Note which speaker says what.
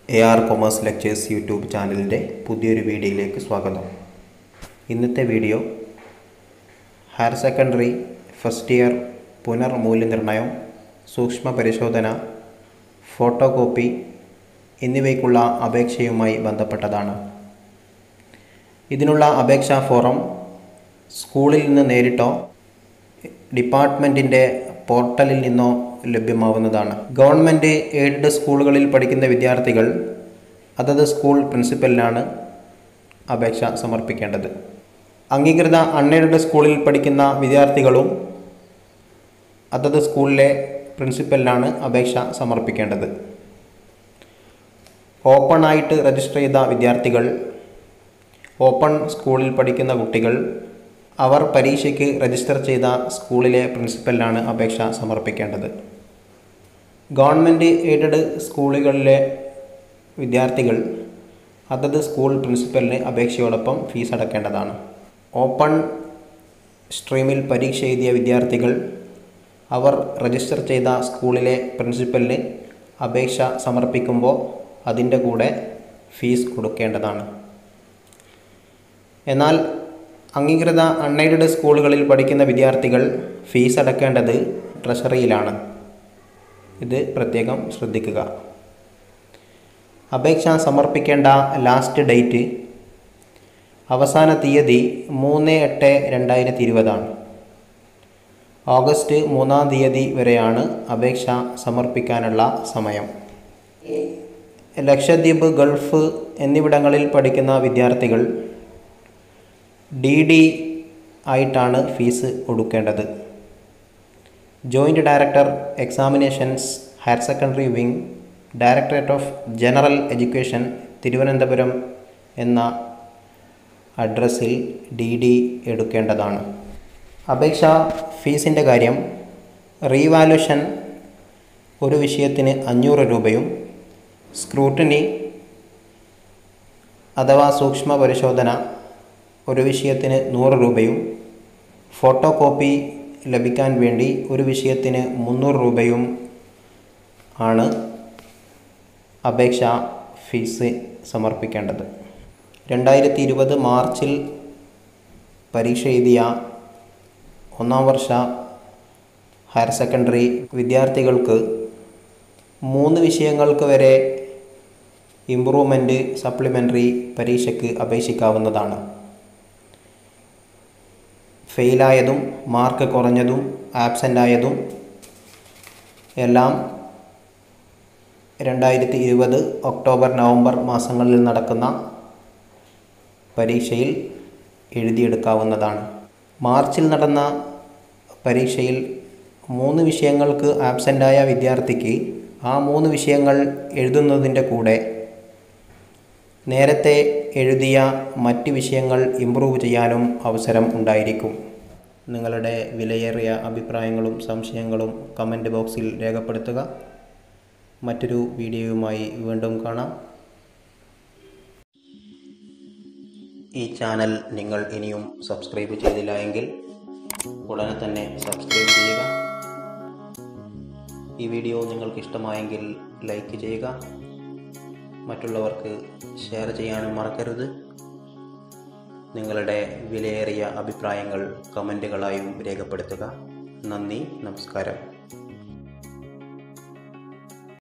Speaker 1: A R commerce lectures YouTube ചാനലിൻ്റെ പുതിയൊരു വീഡിയോയിലേക്ക് സ്വാഗതം ഇന്നത്തെ video higher secondary first year പുനർമൂല്യനിർണ്ണയം സൂക്ഷ്മ പരിശോധന ഫോട്ടോ കോപ്പി എന്നിവയ്ക്കുള്ള അപേക്ഷയുമായി ബന്ധപ്പെട്ടതാണ് ഇതിനുള്ള അപേക്ഷാ ഫോറം സ്കൂളിൽ നിന്ന് നേരിട്ടോ ഡിപ്പാർട്ട്മെൻറ്റിൻ്റെ പോർട്ടലിൽ നിന്നോ ലഭ്യമാവുന്നതാണ് ഗവൺമെൻറ് എയ്ഡഡ് സ്കൂളുകളിൽ പഠിക്കുന്ന വിദ്യാർത്ഥികൾ അതത് സ്കൂൾ പ്രിൻസിപ്പലിനാണ് അപേക്ഷ സമർപ്പിക്കേണ്ടത് അംഗീകൃത അൺഎയ്ഡഡ് സ്കൂളിൽ പഠിക്കുന്ന വിദ്യാർത്ഥികളും അതത് സ്കൂളിലെ പ്രിൻസിപ്പലിനാണ് അപേക്ഷ സമർപ്പിക്കേണ്ടത് ഓപ്പൺ ആയിട്ട് രജിസ്റ്റർ ചെയ്ത വിദ്യാർത്ഥികൾ ഓപ്പൺ സ്കൂളിൽ പഠിക്കുന്ന കുട്ടികൾ അവർ പരീക്ഷയ്ക്ക് രജിസ്റ്റർ ചെയ്ത സ്കൂളിലെ പ്രിൻസിപ്പലിനാണ് അപേക്ഷ സമർപ്പിക്കേണ്ടത് ഗവൺമെൻറ് എയ്ഡഡ് സ്കൂളുകളിലെ വിദ്യാർത്ഥികൾ അതത് സ്കൂൾ പ്രിൻസിപ്പലിന് അപേക്ഷയോടൊപ്പം ഫീസ് അടയ്ക്കേണ്ടതാണ് ഓപ്പൺ സ്ട്രീമിൽ പരീക്ഷ എഴുതിയ വിദ്യാർത്ഥികൾ അവർ രജിസ്റ്റർ ചെയ്ത സ്കൂളിലെ പ്രിൻസിപ്പലിന് അപേക്ഷ സമർപ്പിക്കുമ്പോൾ അതിൻ്റെ കൂടെ ഫീസ് കൊടുക്കേണ്ടതാണ് എന്നാൽ അംഗീകൃത അൺഎയ്ഡഡ് സ്കൂളുകളിൽ പഠിക്കുന്ന വിദ്യാർത്ഥികൾ ഫീസ് അടക്കേണ്ടത് ട്രഷറിയിലാണ് ഇത് പ്രത്യേകം ശ്രദ്ധിക്കുക അപേക്ഷ സമർപ്പിക്കേണ്ട ലാസ്റ്റ് ഡേറ്റ് അവസാന തീയതി മൂന്ന് എട്ട് രണ്ടായിരത്തി ഇരുപതാണ് ഓഗസ്റ്റ് മൂന്നാം തീയതി വരെയാണ് അപേക്ഷ സമർപ്പിക്കാനുള്ള സമയം ലക്ഷദ്വീപ് ഗൾഫ് എന്നിവിടങ്ങളിൽ പഠിക്കുന്ന വിദ്യാർത്ഥികൾ ഡി ഡി ആയിട്ടാണ് ഫീസ് കൊടുക്കേണ്ടത് joint director examinations higher secondary wing directorate of general education Thiruvananthapuram എന്ന അഡ്രസ്സിൽ ഡി ഡി എടുക്കേണ്ടതാണ് അപേക്ഷ ഫീസിൻ്റെ കാര്യം റീവാലുഷൻ ഒരു വിഷയത്തിന് അഞ്ഞൂറ് രൂപയും സ്ക്രൂട്ടിനി അഥവാ സൂക്ഷ്മ പരിശോധന ഒരു വിഷയത്തിന് നൂറ് രൂപയും ഫോട്ടോ കോപ്പി ലഭിക്കാൻ വേണ്ടി ഒരു വിഷയത്തിന് മുന്നൂറ് രൂപയും ആണ് അപേക്ഷ ഫീസ് സമർപ്പിക്കേണ്ടത് രണ്ടായിരത്തി ഇരുപത് മാർച്ചിൽ പരീക്ഷ എഴുതിയ ഒന്നാം വർഷ ഹയർ സെക്കൻഡറി വിദ്യാർത്ഥികൾക്ക് മൂന്ന് വിഷയങ്ങൾക്ക് വരെ ഇമ്പ്രൂവ്മെൻറ്റ് സപ്ലിമെൻ്ററി പരീക്ഷയ്ക്ക് അപേക്ഷിക്കാവുന്നതാണ് ഫെയിലായതും മാർക്ക് കുറഞ്ഞതും ആബ്സെൻ്റ് ആയതും എല്ലാം രണ്ടായിരത്തി ഇരുപത് ഒക്ടോബർ നവംബർ മാസങ്ങളിൽ നടക്കുന്ന പരീക്ഷയിൽ എഴുതിയെടുക്കാവുന്നതാണ് മാർച്ചിൽ നടന്ന പരീക്ഷയിൽ മൂന്ന് വിഷയങ്ങൾക്ക് ആബ്സെൻ്റായ വിദ്യാർത്ഥിക്ക് ആ മൂന്ന് വിഷയങ്ങൾ എഴുതുന്നതിൻ്റെ കൂടെ നേരത്തെ എഴുതിയ മറ്റ് വിഷയങ്ങൾ ഇമ്പ്രൂവ് ചെയ്യാനും അവസരം ഉണ്ടായിരിക്കും നിങ്ങളുടെ വിലയേറിയ അഭിപ്രായങ്ങളും സംശയങ്ങളും കമൻറ്റ് ബോക്സിൽ രേഖപ്പെടുത്തുക മറ്റൊരു വീഡിയോയുമായി വീണ്ടും കാണാം ഈ ചാനൽ നിങ്ങൾ ഇനിയും സബ്സ്ക്രൈബ് ചെയ്തില്ല എങ്കിൽ ഉടനെ തന്നെ സബ്സ്ക്രൈബ് ചെയ്യുക ഈ വീഡിയോ നിങ്ങൾക്ക് ഇഷ്ടമായെങ്കിൽ ലൈക്ക് ചെയ്യുക മറ്റുള്ളവർക്ക് ഷെയർ ചെയ്യാനും മറക്കരുത് നിങ്ങളുടെ വിലയേറിയ അഭിപ്രായങ്ങൾ കമൻറ്റുകളായും രേഖപ്പെടുത്തുക നന്ദി നമസ്കാരം